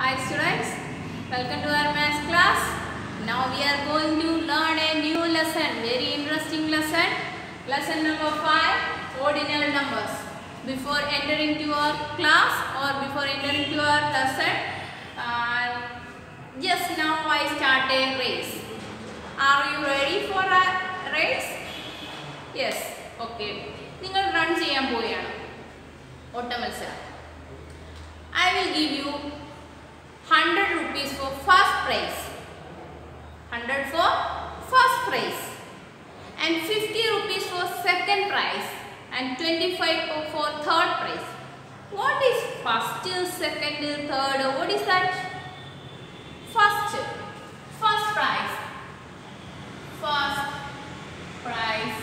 Hi students, welcome to our maths class. Now we are going to learn a new lesson, very interesting lesson. Lesson number 5, ordinal numbers. Before entering to our class or before entering to our lesson, uh, just now I start a race. Are you ready for a race? Yes, okay. നിങ്ങൾ run ചെയ്യാൻ പോവുകയാണ് ഓട്ട മത്സരം I will give you 100 rupees for first prize. 100 for first prize. And 50 rupees for second prize. And 25 for- for third prize. What is first, second, third? What is that? First. First prize. First prize.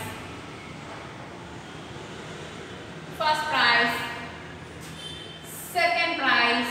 First prize. Second prize.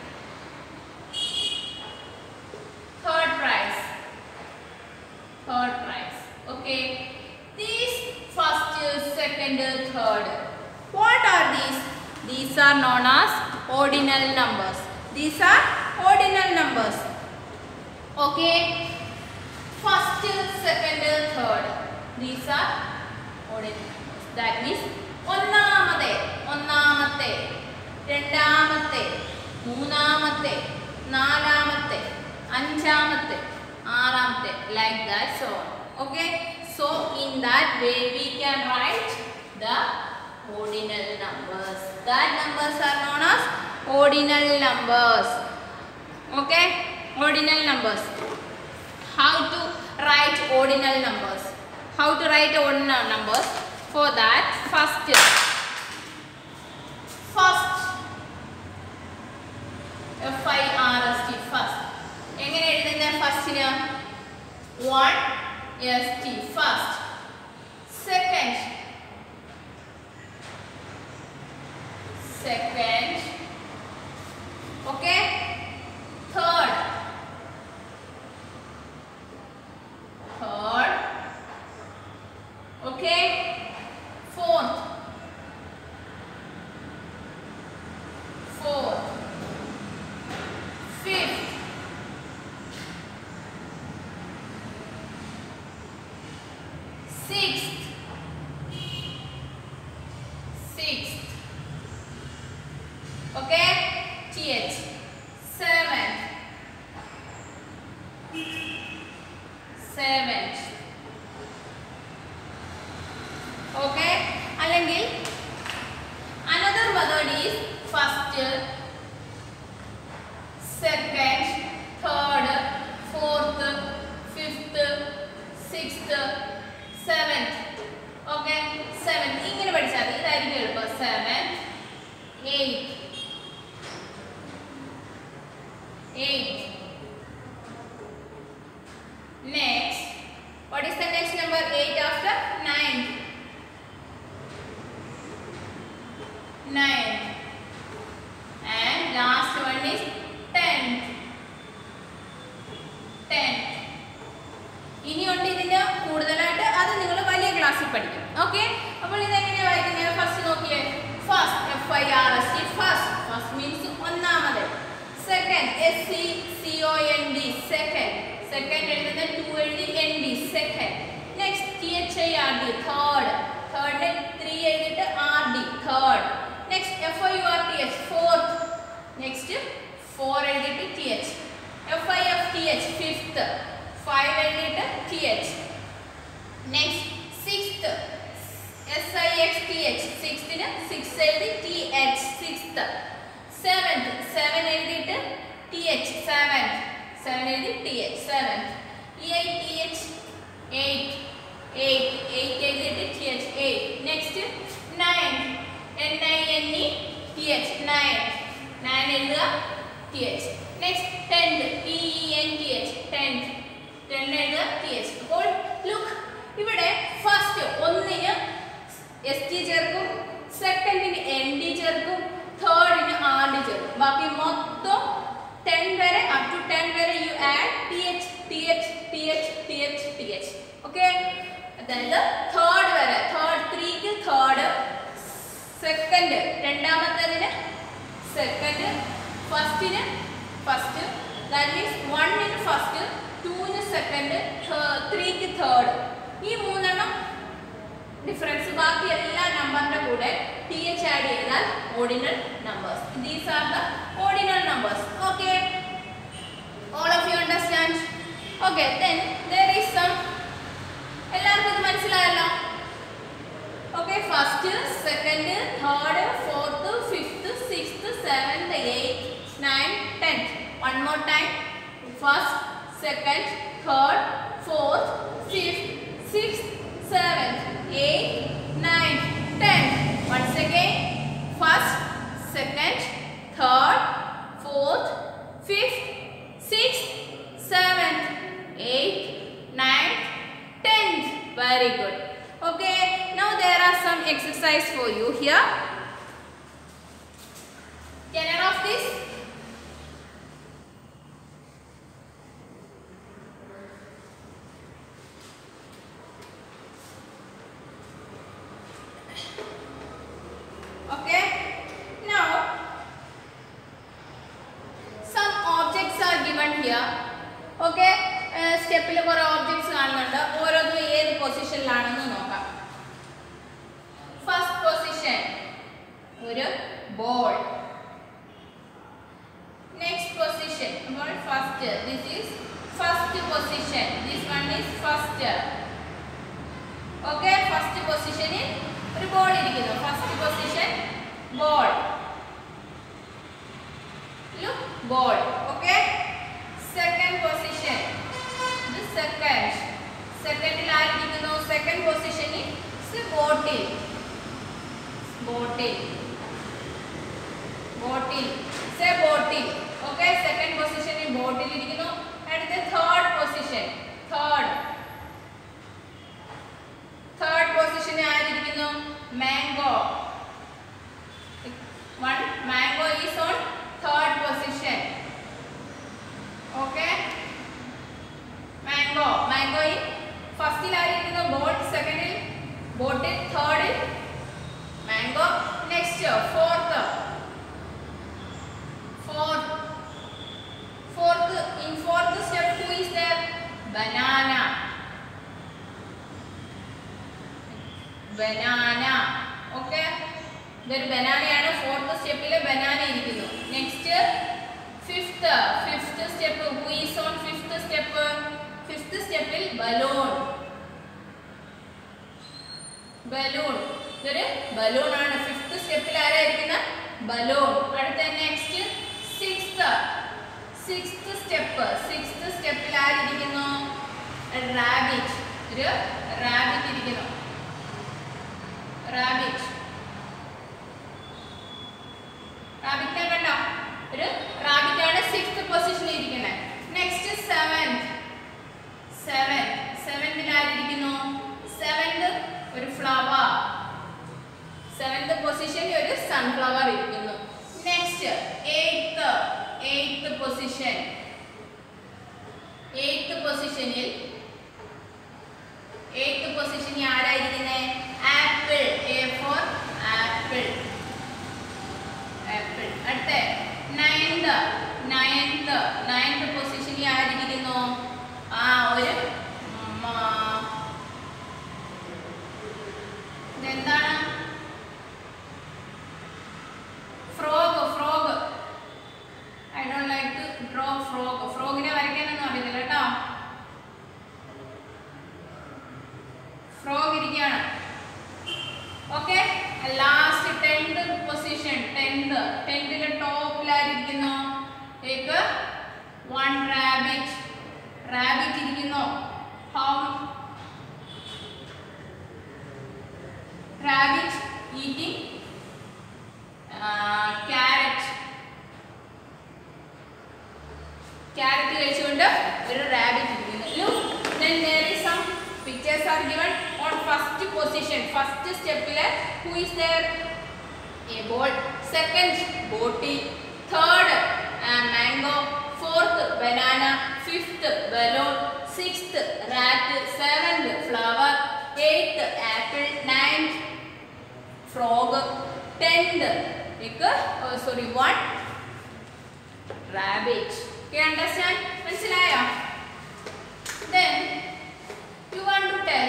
Third prize. Third prize. Okay. These first, second, third. What are these? These are known as ordinal numbers. These are ordinal numbers. Okay. First, second, third. These are ordinal numbers. That means ഒന്നാമത്തെ ഒന്നാമത്തെ രണ്ടാമത്തെ മൂന്നാമത്തെ നാലാമത്തെ അഞ്ചാമത്തെ ആറാമത്തെ like that so okay so in that way we can write the ordinal numbers that numbers are known as ordinal numbers okay ordinal numbers how to write ordinal numbers how to write ordinal numbers for that first first F I R S T first എങ്ങനെ എഴുതുന്ന ഫസ്റ്റിന് one S T first second second okay third third okay fourth fourth fifth sixth sixth okay th seventh seventh okay അല്ലെങ്കിൽ another method is first second third fourth fifth sixth seventh okay seventh ഇങ്ങനെ പഠിച്ചാൽ മതി ഇതായിരിക്കും എളുപ്പം seventh eighth eighth Next, what is the next number? 8 after 9. 9. And last one is 10. 10. ഇനിയുണ്ട് ഇതിന് കൂടുതലായിട്ട് അത് നിങ്ങൾ വലിയ ക്ലാസ്സിൽ പഠിക്കും ഓക്കെ അപ്പോൾ ഇതെങ്ങനെയാണ് വായിക്കുന്നത് ഫസ്റ്റ് നോക്കിയേ first F I R S T first first means ഒന്നാമത് second S C C O N D second second എഴുതുന്ന ടു എഴുതി N D second next T H I R D third തേർഡിന് three എഴുതിയിട്ട് R D third next F I U R T H fourth next four എഴുതിയിട്ട് T H F I F T H fifth five എഴുതിയിട്ട് T H next sixth S I X T H സിക്സ്തിന് six എഴുതി T H sixth seventh seven എഴുതിയിട്ട് T H seventh seven എഴുതി T H seventh E I T H eight eight eight എഴുതിയിട്ട് T H eight next nine N I N E T H nine nine എഴുതുക T H next tenth T E N T H tenth ten എഴുതുക T H അപ്പോൾ look ഇവിടെ first ഒന്നിന് S T ചേർക്കും സെക്കൻഡിന് N D ചേർക്കും തേർഡിന് R D ചേർക്കും ബാക്കി മൊത്തം ടെൻ വരെ അപ് ടു ടെൻ വരെ you add T H T H T H T H T H okay അതായത് തേർഡ് വരെ തേർഡ് ത്രീക്ക് തേർഡ് സെക്കൻഡ് രണ്ടാമത്തേതിന് സെക്കൻഡ് ഫസ്റ്റിന് ഫസ്റ്റ് ദാറ്റ് മീൻസ് വണ്ണിന് ഫസ്റ്റ് ടൂവിന് സെക്കൻഡ് ത്രീക്ക് തേർഡ് ഈ മൂന്നെണ്ണം ഡിഫറൻസ് ബാക്കി എല്ലാ നമ്പറിന്റെ കൂടെ ടി എച്ച് ആഡ് ചെയ്താൽ ordinal numbers these are the ordinal numbers okay all of you understand okay then there is some എല്ലാവർക്കും ഇത് മനസ്സിലായല്ലോ okay first second third fourth fifth sixth seventh eighth nine tenth one more time first second third fourth fifth sixth seventh eighth nine tenth once again first second third fourth fifth sixth seventh eighth നയൻth 10th very good okay now there are some exercise for you here can I off this okay now some objects are given here okay സ്റ്റെപ്പിൽ കുറെ objects കാണുന്നുണ്ട് ഓരോന്നും ഏത് പൊസിഷനിലാണെന്ന് നോക്കാം first position ഒരു ball next position അപ്പോൾ first this is first position this one is first okay first പൊസിഷനിൽ ഒരു ബോൾ ഇരിക്കുന്നു first position ball look ball okay second position ഇത് സെക്കൻഡ് സെക്കൻഡിൽ ആയിരിക്കുന്നു സെക്കൻഡ് പൊസിഷനിൽ ബോട്ടിൽ ബോട്ടിൽ ബോട്ടിൽ സെ ബോട്ടിൽ ഓക്കെ സെക്കൻഡ് പൊസിഷനിൽ ബോട്ടിൽ ഇരിക്കുന്നു അടുത്ത തേർഡ് പൊസിഷൻ തേർഡ് തേർഡ് പൊസിഷനിൽ ആയിരിക്കുന്നു mango one mango is on third position okay mango മാംഗോയിൽ ഫസ്റ്റിൽ ആയിരിക്കുന്നു ബോട്ട് സെക്കൻഡിൽ ബോട്ടിൽ തേർഡിൽ mango next fourth fourth fourth in fourth step who is there banana banana okay ഇതൊരു ബനാനയാണ് ഫോർത്ത് സ്റ്റെപ്പിൽ ബനാന ഇരിക്കുന്നു next fifth fifth step who is on fifth step fifth സ്റ്റെപ്പിൽ ബലൂൺ ബലൂൺ ഇതൊരു ബലൂൺ ആണ് ഫിഫ്ത്ത് സ്റ്റെപ്പിൽ ആരായിരിക്കുന്ന ബലൂൺ അടുത്ത next sixth sixth step sixth സ്റ്റെപ്പിൽ ആരിയിരിക്കുന്നു റാബിറ്റ് ഒരു റാബിറ്റ് ഇരിക്കുന്നു റാബിറ്റ് റാബിറ്റിനെ കണ്ടോ ഒരു റാബിറ്റ് ആണ് സിക്സ്ത് പൊസിഷനിൽ ഇരിക്കുന്നത് നെക്സ്റ്റ് സെവൻത് സെവൻ സെവൻതിൽ ആരിയിരിക്കുന്നു സെവൻത് ഒരു ഫ്ലവർ സെവൻത് പൊസിഷനിൽ ഒരു സൺഫ്ലവർ ഇരിക്കുന്നു next eighth eighth position eighth പൊസിഷനിൽ എയ്ത്ത് പൊസിഷനിൽ ആരായിരിക്കുന്നത് apple a for apple apple അടുത്ത നയൻത് നയൻത് നയൻത് പൊസിഷനിൽ ആരിയിരിക്കുന്നു ആ ഒരു മ- ഇതെന്താണ് frog frog I don't like to draw frog ഫ്രോഗിനെ വരയ്ക്കാനൊന്നും അറിയത്തില്ല കേട്ടോ ഫ്രോഗ് ഇരിക്കുകയാണ് okay last tenth position tenth ടെൻത്തിലെ ടോപ്പിലായിരിക്കുന്നു ഏക്ക് വൺ റാബിറ്റ് റാബിറ്റ് ഇരിക്കുന്നു how rabbit eating carrot carrot കഴിച്ചുകൊണ്ട് ഒരു റാബിറ്റ് ഇരിക്കുന്നു Look, then there is some pictures are given on first position first stepil who is there a ball second bottle third uh, mango fourth banana fifth balloon sixth rat seventh flower eighth apple ninth frog tenth ik oh, sorry one rabbit. You understand? മനസ്സിലായോ? Then you want to tell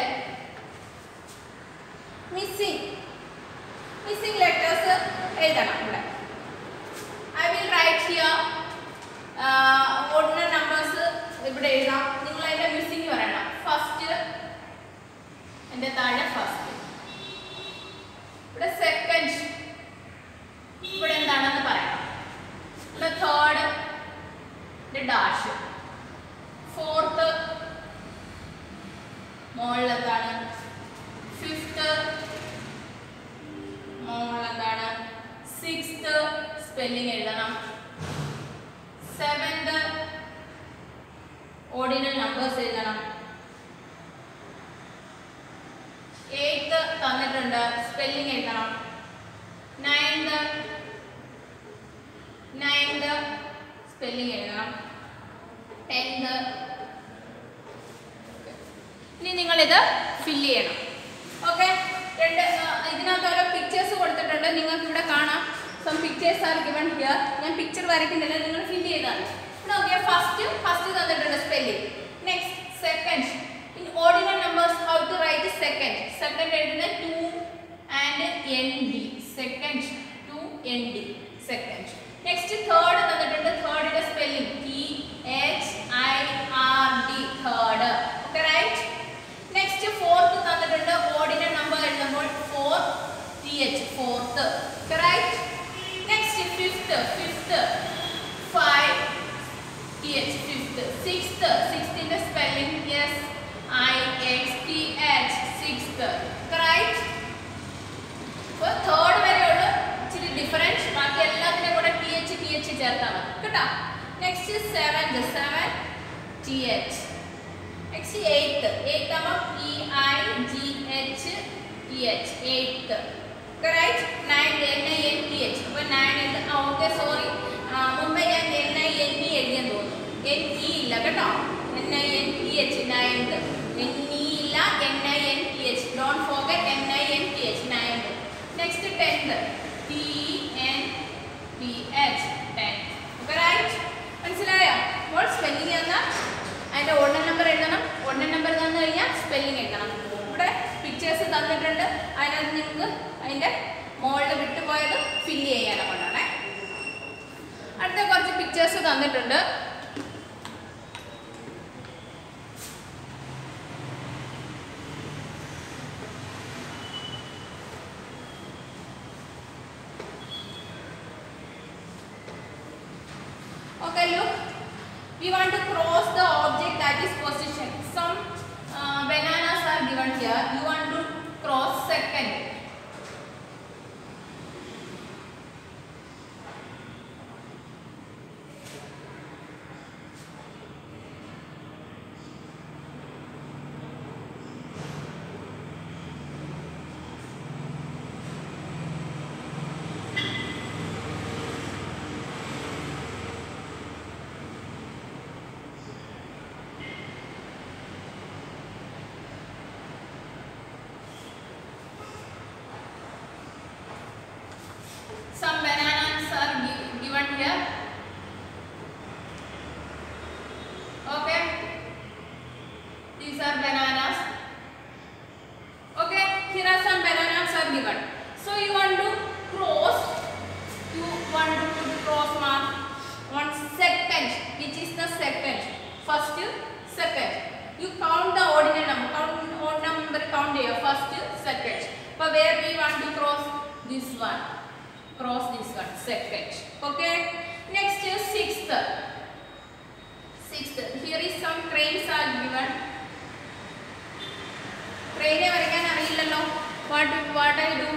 missing missing letters എഴുതണം ഇവിടെ I will write here ordinary numbers ഇവിടെ എഴുതാം നിങ്ങൾ അതിന്റെ missing പറയണം first എൻ്റെ താഴെ ഫസ്റ്റ് ഇവിടെ സെക്കൻഡ് ഇവിടെ എന്താണെന്ന് പറയണം ഇവിടെ തേർഡ് ഡാഷ് ഫോർത്ത് മോളിൽ എന്താണ് ഫിഫ്ത്ത് മോളിൽ എന്താണ് സിക്സ്ത് സ്പെല്ലിംഗ് എഴുതണം സെവൻത് ഓർഡിനൽ നമ്പേഴ്സ് എഴുതണം എയ്ത്ത് തന്നിട്ടുണ്ട് സ്പെല്ലിംഗ് എഴുതണം നയൻത് നയൻത് സ്പെല്ലിംഗ് എഴുതണം ടെൻത്ത് ഇനി നിങ്ങളിത് ഫില്ല് ചെയ്യണം ഓക്കെ രണ്ട് ആ, ഇതിനകത്ത് ഓരോ പിക്ചേഴ്സ് കൊടുത്തിട്ടുണ്ട് നിങ്ങൾക്ക് ഇവിടെ കാണാം some pictures are given here ഞാൻ പിക്ചർ വരയ്ക്കുന്നില്ല നിങ്ങൾ ഫില്ല് ചെയ്താൽ ഇവിടെ നോക്കിയാൽ ഫസ്റ്റ് ഫസ്റ്റ് തന്നിട്ടുണ്ട് spelling next second in ordinal numbers how to write second second എഴുതുന്നത് two and N D second two N D second next third തന്നിട്ടുണ്ട് തേർഡിന്റെ spelling T H I R D third okay right next fourth തന്നിട്ടുണ്ട് ordinal number എഴുതുമ്പോൾ four T H fourth right next fifth fifth five T H fifth sixth സിക്സ്ത്തിന്റെ spelling S I X T H sixth right അപ്പോൾ third വരെയുള്ളൂ ഇച്ചിരി difference ബാക്കി എല്ലാത്തിനും കൂടെ T H T H ചേർത്താൽ മതി കേട്ടോ next seventh seven T H next eighth eighth ആകുമ്പോൾ E I G H T H eighth right nine N I N T H അപ്പോൾ നയൻ എഴുത ആ ഓക്കെ സോറി മുമ്പ് ഞാൻ എൻ ഐ എൻ ഇ എഴുതിയെന്ന് തോന്നുന്നു എൻ ഇ ഇല്ല കേട്ടോ N I N T H ninth N E ഇല്ല N I N T H don't forget N I N T H ninth next tenth T N T H ten okay right മനസ്സിലായോ അപ്പോൾ spelling എന്നാൽ അതിൻ്റെ order number എഴുതണം order number തന്നു കഴിഞ്ഞാൽ spelling എഴുതണം ഇവിടെ പിക്ചേഴ്സ് തന്നിട്ടുണ്ട് അതിനകത്ത് നിങ്ങൾക്ക് അതിൻ്റെ മുകളിൽ വിട്ടുപോയത് ഫില്ല് ചെയ്യാനും കൊണ്ടാണേ അടുത്ത കുറച്ച് പിക്ചേഴ്സ് തന്നിട്ടുണ്ട് Okay, look. We want to cross the object that is position. Some uh, bananas are given here. You want to cross second. Some bananas are gi- given here. Okay. These are bananas. Okay. Here are some bananas are given. So you want to cross. You want to put cross mark on second. Which is the second? First, second. You count the ordinal number. Count odd number. Count here. First, second. But where we want to cross this one cross this one second okay next is sixth sixth here is some trains are given ട്രെയിനെ വരയ്ക്കാൻ അറിയില്ലല്ലോ what what I do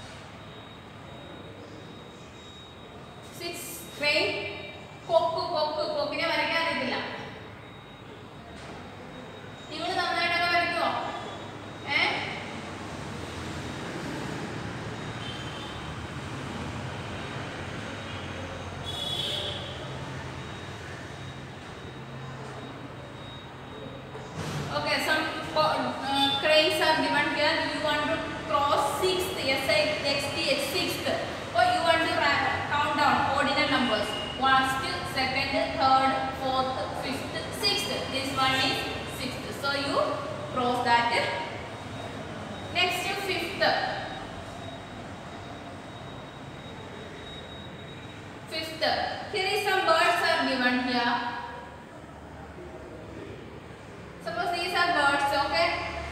six train കൊക്ക് കൊക്ക് are given here. You want to cross sixth, S I X T H sixth. Or you want to ra- count down ordinal numbers. First, second, third, fourth, fifth, sixth. This one is sixth. So you cross that. Next, fifth. Fifth. Here is some birds are given here. Suppose these are birds, okay?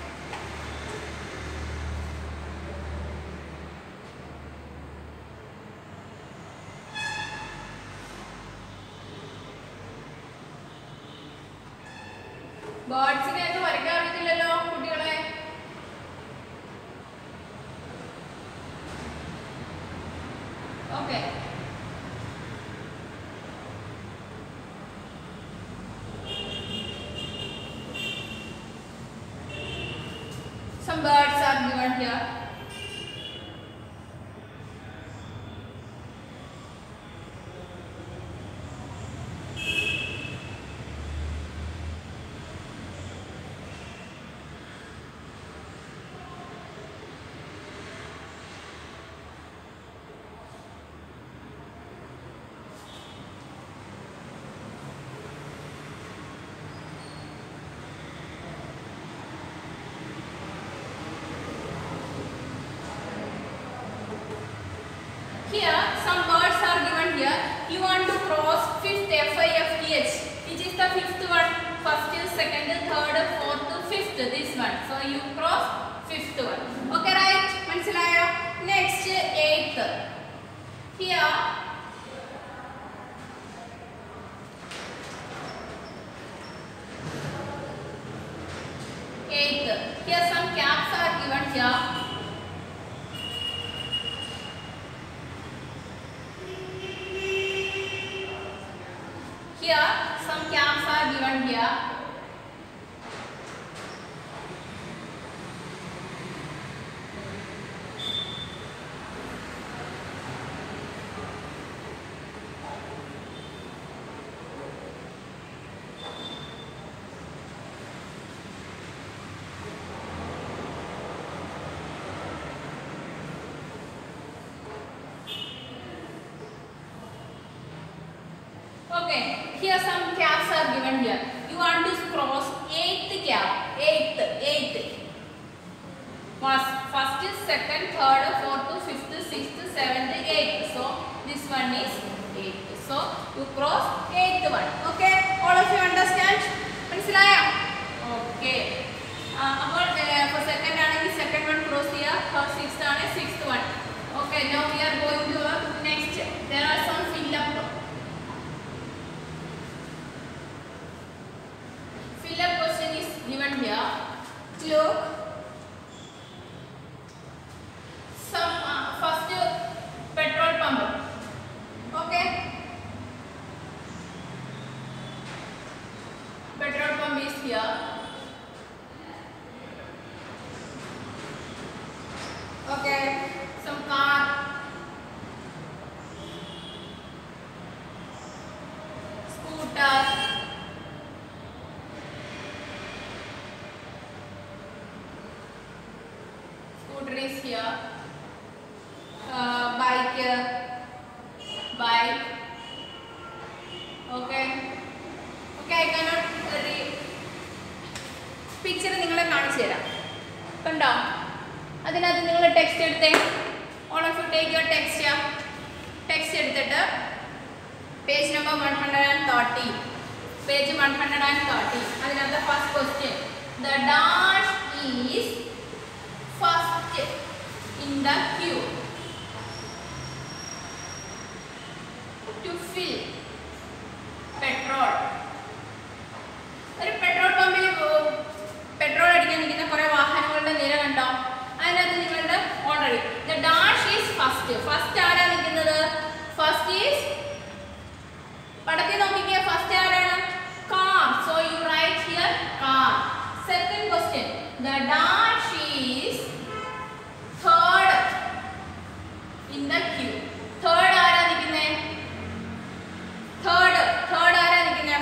ബേർഡ്സിനെ ഒക്കെ വരയ്ക്കാൻ അറിയത്തില്ലല്ലോ കുട്ടികളെ okay Some birds are given here. Here, some birds are given here. You want to cross fifth F I F T H. Which is the fifth one? First, second, third, fourth, fifth. This one. So you cross fifth one. Okay, right? മനസ്സിലായോ? Next, eighth. Here. Eighth. Here some caps are given here. Here, some caps are given here. Okay, here some caps are given here. You want to cross eighth cap, eighth, eighth. First, first, second, third, fourth, fifth, sixth, seventh, eighth. So this one is eighth. So you cross eighth one. Okay, all of you understand? മനസ്സിലായോ? Okay. ആ, അപ്പോൾ for second ആണെങ്കിൽ second one cross ചെയ്യുക. For sixth ആണ് sixth one. Okay, now we are going to work next. There are some fill up fill up question is given here. Look. Some uh, first uh, petrol pump. Okay. Petrol pump is here. Okay. Some car. Scooter. scooter is here uh, bike uh, bike okay okay i cannot read picture നിങ്ങളെ കാണിച്ചു തരാം കണ്ടോ അതിനകത്ത് നിങ്ങൾ text എടുത്തേ all of you take your text text എടുത്തിട്ട് page number one hundred and thirty page one hundred and thirty അതിനകത്ത് first question the dash is first in the queue to fill petrol ഒരു petrol പമ്പിൽ petrol അടിക്കാൻ നിൽക്കുന്ന കുറെ വാഹനങ്ങളുടെ നിര കണ്ടോ അതിനകത്ത് നിങ്ങളുടെ already the dash is first first ആരാ നിൽക്കുന്നത് ഫസ്റ്റ് ഈസ് പടത്തിൽ നോക്കിക്കേ ഫസ്റ്റ് ആരാണ് car so you write here car second question the dash is third in the queue third ആരാ നിൽക്കുന്നേ തേർഡ് തേർഡ് ആരാ നിൽക്കുന്നേ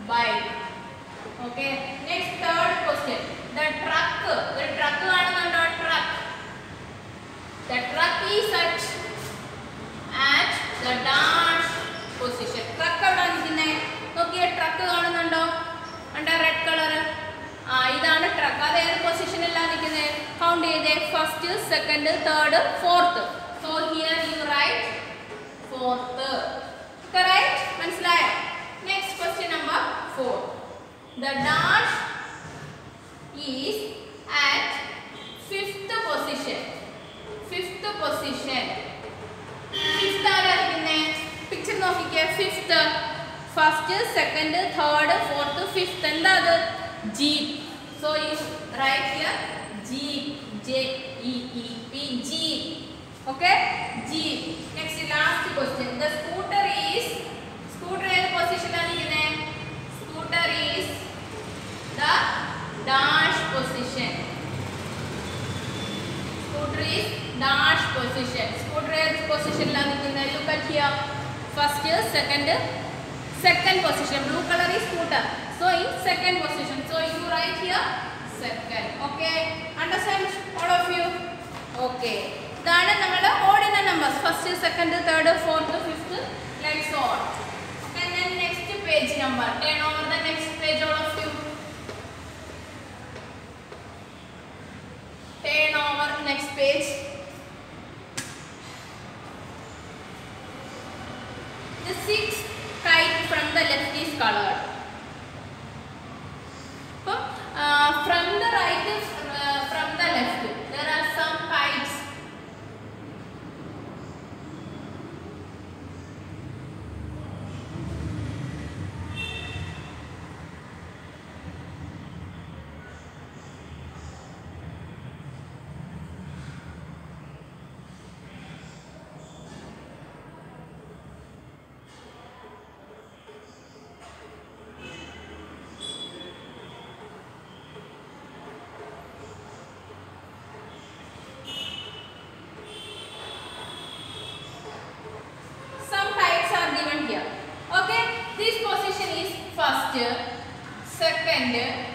bike okay next third question the truck ഒരു ട്രക്ക് കാണുന്നുണ്ടോ truck the truck is at at the dash position ട്രക്ക് എവിടെ നിൽക്കുന്നത് നോക്കിയേ ട്രക്ക് കാണുന്നുണ്ടോ ഉണ്ട് റെഡ് കളർ ആ ഇതാണ് ട്രക്ക് അത് ഏത് പൊസിഷനിലാണ് നിൽക്കുന്നത് കൗണ്ട് ചെയ്തേ first second third fourth so here you write fourth right മനസ്സിലായോ next question number four the dash is at fifth position fifth position fifth ആരായിരിക്കുന്നേ പിക്ചർ നോക്കിക്കേ fifth first second third fourth fifth എന്താ അത് jeep so you write here jeep J E E P jeep okay jeep next last question the scooter is scooter ഏത് പൊസിഷനിലാണ് ഇരിക്കുന്നത് scooter is the dash position scooter is dash position scooter ഏത് പൊസിഷനിലാണ് നിൽക്കുന്നത് look at here first second second position blue color is scooter so in second position so you write here second okay understand all of you okay ഇതാണ് നമ്മുടെ ordinal numbers first second third fourth fifth like so on okay then next page number turn over the next page all of you turn over next page the sixth kite from the left is colored അപ്പം from the right from the left there are some kites some types are given here okay this position is first second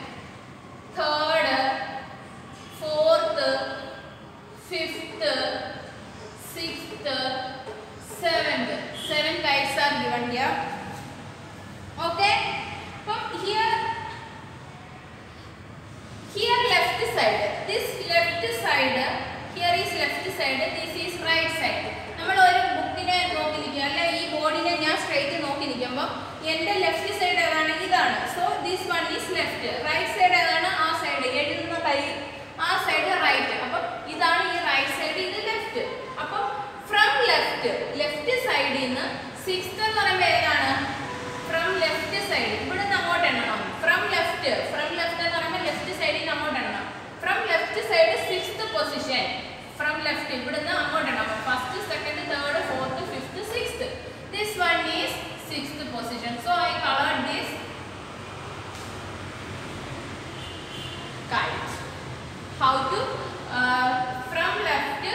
third fourth fifth sixth seventh seven types are given here okay from here here left side this left side here is left side this is right side നമ്മൾ ഒരു ബുക്കിനെ നോക്കി നിൽക്കുക അല്ലെ ഈ ബോർഡിനെ ഞാൻ straight നോക്കി നിൽക്കുമ്പോൾ എൻ്റെ ലെഫ്റ്റ് സൈഡ് ഏതാണ് ഇതാണ് so this one is left right side ഏതാണ് ആ സൈഡ് എഴുതുന്ന കൈ ആ സൈഡ് റൈറ്റ് അപ്പം ഇതാണ് ഈ റൈറ്റ് സൈഡ് ഇത് ലെഫ്റ്റ് അപ്പം ഫ്രം ലെഫ്റ്റ് ലെഫ്റ്റ് സൈഡിൽ നിന്ന് സിക്സ്ത് എന്ന് പറയുമ്പോൾ ഏതാണ് ഫ്രം ലെഫ്റ്റ് സൈഡ് ഇവിടുന്ന് അങ്ങോട്ട് എണ്ണണം ഫ്രം ലെഫ്റ്റ് ഫ്രം ലെഫ്റ്റ് എന്ന് പറയുമ്പോൾ ലെഫ്റ്റ് സൈഡിൽ നിന്ന് അങ്ങോട്ട് എണ്ണണം from left side sixth position from left ഇവിടുന്ന് അങ്ങോട്ട് എണ്ണണം first second third fourth fifth sixth this one is sixth position so I colour this kite how to uh, from left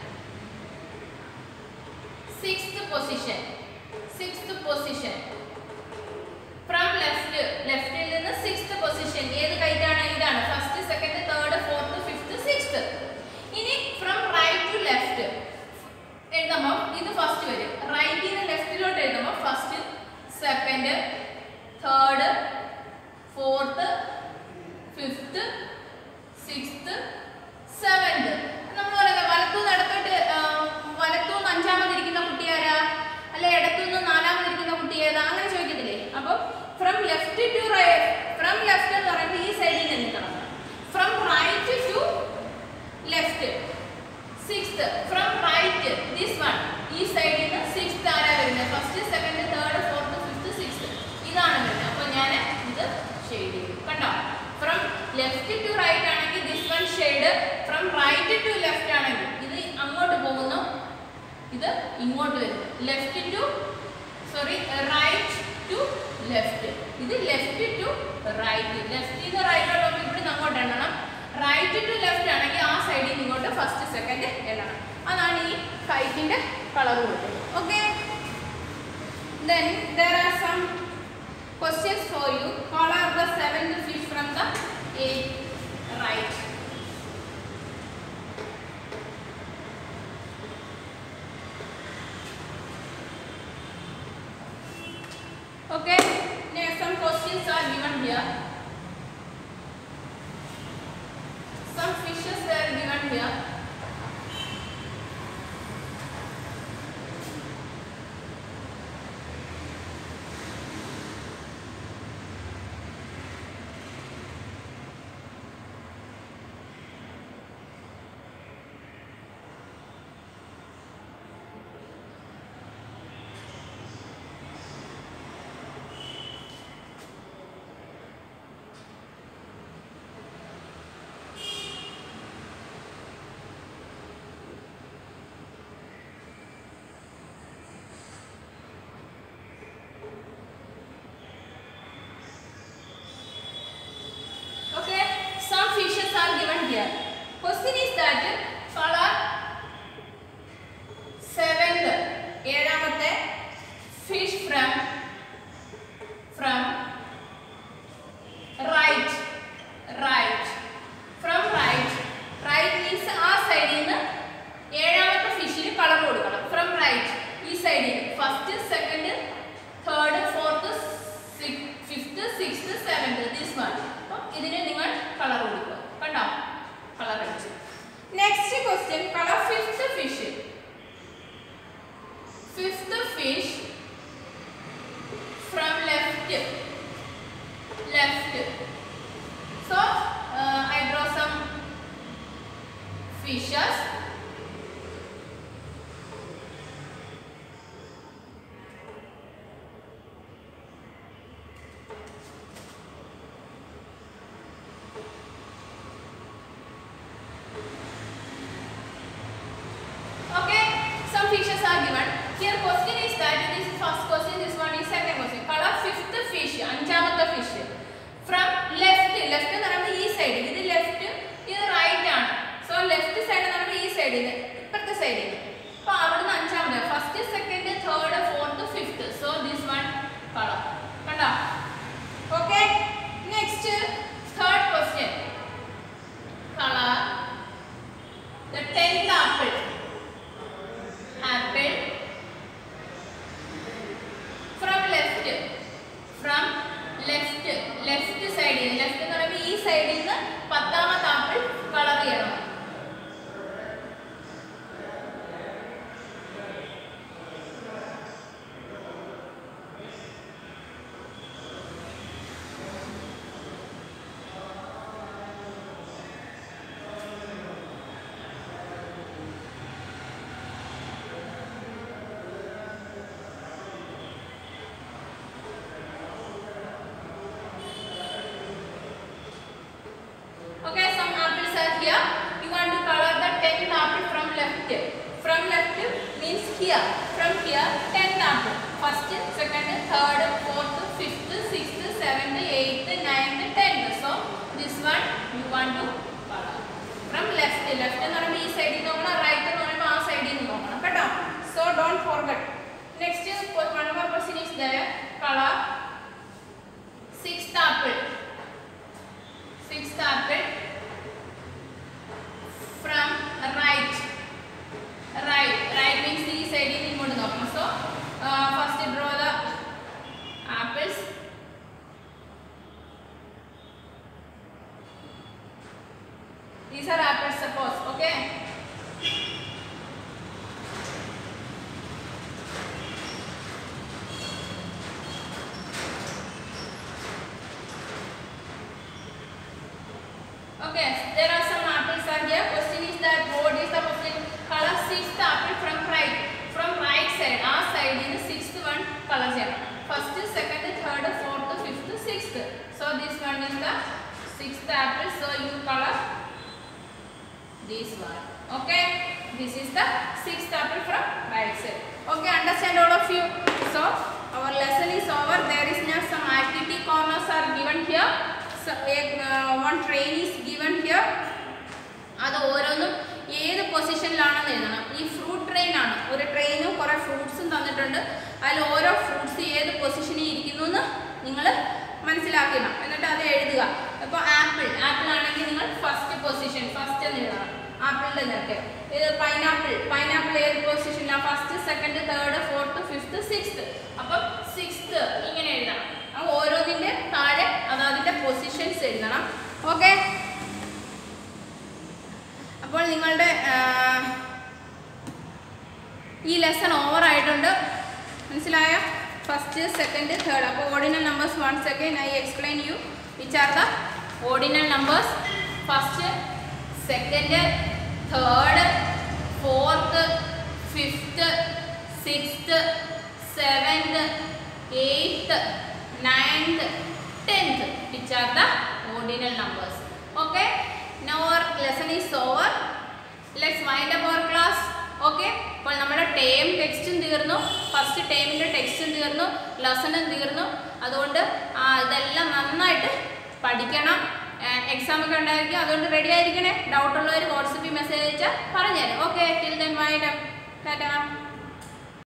sixth position sixth position from left ലെഫ്റ്റിൽ നിന്ന് sixth position ഏത് kite ആണ് ഇതാണ് first second third fourth fifth sixth ഇനി from right to left എഴുതുമ്പോൾ ഇത് first വരും റൈറ്റിൽ നിന്ന് ലെഫ്റ്റിലോട്ട് എഴുതുമ്പോൾ first second third fourth fifth sixth seventh നമ്മൾ പറയുന്നത് വലത്തുനിന്ന് ഇടത്തോട്ട് ആ, വലത്തുനിന്ന് അഞ്ചാമതിരിക്കുന്ന കുട്ടി ആരാ അല്ലെ ഇടത്തുനിന്ന് നാലാമതിരിക്കുന്ന കുട്ടി ഏതാ അങ്ങനെ ചോദിക്കത്തില്ലേ അപ്പം from left to right from left എന്ന് പറയുമ്പോൾ ഈ സൈഡിൽ നിന്ന് നിൽക്കണം from right to left sixth from right this one ഈ സൈഡിൽ നിന്ന് സിക്സ്ത് ആരാ വരുന്നത് first second third fourth fifth sixth ഇതാണ് വരുന്നത് അപ്പോൾ ഞാൻ ഇത് ഷെയ്ഡ് ചെയ്തു കണ്ടോ ഫ്രം ലെഫ്റ്റ് ടു റൈറ്റ് ആണെങ്കിൽ this one shade from right to left ആണെങ്കിൽ ഇത് അങ്ങോട്ട് പോകുന്നു ഇത് ഇങ്ങോട്ട് വരുന്നു left to sorry right to left ഇത് ലെഫ്റ്റ് ടു റൈറ്റ് ലെഫ്റ്റിൽ നിന്ന് റൈറ്റോട്ട് ഇവിടുന്ന് അങ്ങോട്ട് എണ്ണണം റൈറ്റ് ടു ലെഫ്റ്റ് ആണെങ്കിൽ ആ സൈഡിൽ നിന്ന് ഇങ്ങോട്ട് ഫസ്റ്റ് സെക്കൻഡ് എണ്ണണം അതാണ് ഈ കൈറ്റിന്റെ കളർ കൊടുത്തത് okay then there are some questions for you. Color the seventh fish from the eighth right. Okay, next some questions are given here. Some fishes were given here. Okay, some fishes are given here. Question is that color seventh ഏഴാമത്തെ fish from from right right from right right means ആ സൈഡിൽ നിന്ന് ഏഴാമത്തെ ഫിഷിന് colour കൊടുക്കണം from right ഈ സൈഡിൽ first second third fourth fifth sixth seventh this one അപ്പം ഇതിന് നിങ്ങൾ കളർ കൊടുക്കുക കണ്ടോ കളർ അടിച്ചു next question colour fifth fish fifth fish from left left so I draw some fishes Okay, some fishes are given. Here question is that this is first question, this one is second question. Color fifth fish, അഞ്ചാമത്തെ fish. From left, left എന്ന് പറയുമ്പോൾ ഈ side ഇത് left ഇത് right ആണ് so left side എന്ന് പറയുമ്പോൾ ഈ സൈഡിൽ ഇപ്പുറത്തെ സൈഡിൽ അപ്പൊ അവിടുന്ന് അഞ്ചാമത് first second third fourth fifth so this one colour കണ്ടോ okay next third question colour the tenth apple apple from left from left left side left എന്ന് പറയുമ്പോൾ ഈ സൈഡിൽ നിന്ന് പത്താമത്തെ ആപ്പിൾ കളർ ചെയ്യണം Okay, some apples are here. You want to color the tenth apple from left. From left means here. From here, tenth apple. First, second, third, fourth, fifth, sixth, seventh, eighth, ninth, tenth. So this one you want to color. From left. Left എന്ന് പറയുമ്പോൾ ഈ സൈഡിൽ നോക്കണം right എന്ന് പറയുമ്പോൾ ആ സൈഡിൽ നിന്ന് നോക്കണം കേട്ടോ so don't forget next one more question is there colour sixth apple sixth apple from right right right means ഈ സൈഡിൽ നിന്ന് ഇങ്ങോട്ട് നോക്കണം so first draw the apples these are apples suppose okay Okay, there are some apples are here. Question is that what is the question? Color sixth apple from right. From right side. ആ side in sixth one color ചെയ്യണം. First, second, third, fourth, fifth, sixth. So this one is the sixth apple. So you color this one. Okay. This is the sixth apple from right side. Okay, understand all of you. So our lesson is over. There is now some activity corners are given here. So, a, uh, one train is given here. അത് ഓരോന്നും ഏത് പൊസിഷനിലാണെന്ന് എഴുതണം ഈ fruit train ആണ് ഒരു ട്രെയിനും കുറേ ഫ്രൂട്ട്സും തന്നിട്ടുണ്ട് അതിൽ ഓരോ ഫ്രൂട്ട്സ് ഏത് പൊസിഷനിൽ ഇരിക്കുന്നു എന്ന് നിങ്ങൾ മനസ്സിലാക്കണം എന്നിട്ട് അത് എഴുതുക അപ്പോൾ ആപ്പിൾ ആപ്പിൾ ആണെങ്കിൽ നിങ്ങൾ ഫസ്റ്റ് പൊസിഷൻ ഫസ്റ്റ് എന്ന് എഴുതണം ആപ്പിളിൻ്റെ നിരക്ക് ഇത് പൈനാപ്പിൾ പൈനാപ്പിൾ ഏത് പൊസിഷനിലാണ് first second third fourth fifth sixth അപ്പം സിക്സ്ത് ഇങ്ങനെ എഴുതണം അപ്പോൾ ഓരോന്നിൻ്റെ താഴെ അത് അതിൻ്റെ പൊസിഷൻസ് എഴുതണം ഓക്കെ അപ്പോൾ നിങ്ങളുടെ ആ, ഈ ലെസൺ ഓവർ ആയിട്ടുണ്ട് മനസ്സിലായോ ഫസ്റ്റ് സെക്കൻഡ് തേർഡ് അപ്പോൾ ordinal numbers one second I explain you which are the ordinal numbers first second third fourth fifth sixth seventh eighth ninth tenth which are the ordinal numbers okay no our lesson is over let's mind up our class okay അപ്പോൾ നമ്മുടെ term ടെക്സ്റ്റും തീർന്നു first ടേമിൻ്റെ ടെക്സ്റ്റും തീർന്നു ലെസണും തീർന്നു അതുകൊണ്ട് ആ, ഇതെല്ലാം നന്നായിട്ട് പഠിക്കണം എക്സാം ഒക്കെ ഉണ്ടായിരിക്കും അതുകൊണ്ട് റെഡി ആയിരിക്കണേ ഡൗട്ട് ഉള്ളവർ വാട്സപ്പിൽ മെസ്സേജ് അയച്ചാൽ പറഞ്ഞുതരാം okay till then mind up Tata